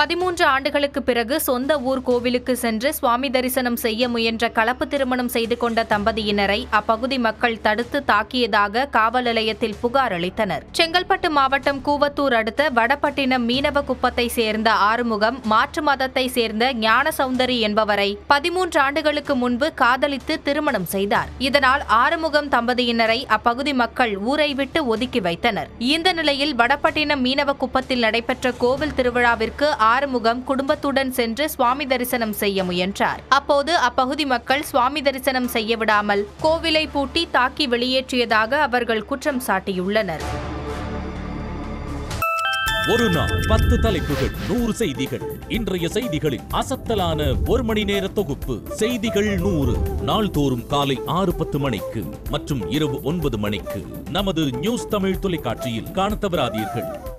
பதிமூன்று ஆண்டுகளுக்கு பிறகு சொந்த ஊர் கோவிலுக்கு சென்று சுவாமி தரிசனம் செய்ய முயன்ற கலப்பு திருமணம் செய்து கொண்ட தம்பதியினரை அப்பகுதி மக்கள் தடுத்து தாக்கியதாக காவல் நிலையத்தில் புகார் அளித்தனர் செங்கல்பட்டு மாவட்டம் கூவத்தூர் அடுத்த வடபட்டினம் மீனவ குப்பத்தை சேர்ந்த ஆறுமுகம் மாற்று மதத்தை சேர்ந்த ஞான சௌந்தரி என்பவரை பதிமூன்று ஆண்டுகளுக்கு முன்பு காதலித்து திருமணம் செய்தார் இதனால் ஆறுமுகம் தம்பதியினரை அப்பகுதி மக்கள் ஊரை விட்டு ஒதுக்கி வைத்தனர் இந்த நிலையில் வடபட்டினம் மீனவ குப்பத்தில் நடைபெற்ற கோவில் திருவிழாவிற்கு ஆறுமுகம் குடும்பத்துடன் சென்று சுவாமி தரிசனம் செய்ய முயன்றார் அப்போது அப்பகுதி மக்கள் சுவாமி தரிசனம் செய்ய விடாமல் கோவிலை பூட்டி தாக்கி வெளியேற்றியதாக அவர்கள் குற்றம் சாட்டியுள்ளனர் ஒரு நாள் பத்து தலைப்புகள் நூறு செய்திகள் இன்றைய செய்திகளின் அசத்தலான ஒரு மணி நேர தொகுப்பு செய்திகள் நூறு நாள்தோறும் காலை ஆறு பத்து மணிக்கு மற்றும் இரவு ஒன்பது மணிக்கு நமது நியூஸ் தமிழ் தொலைக்காட்சியில் காணத் தவறாதீர்கள்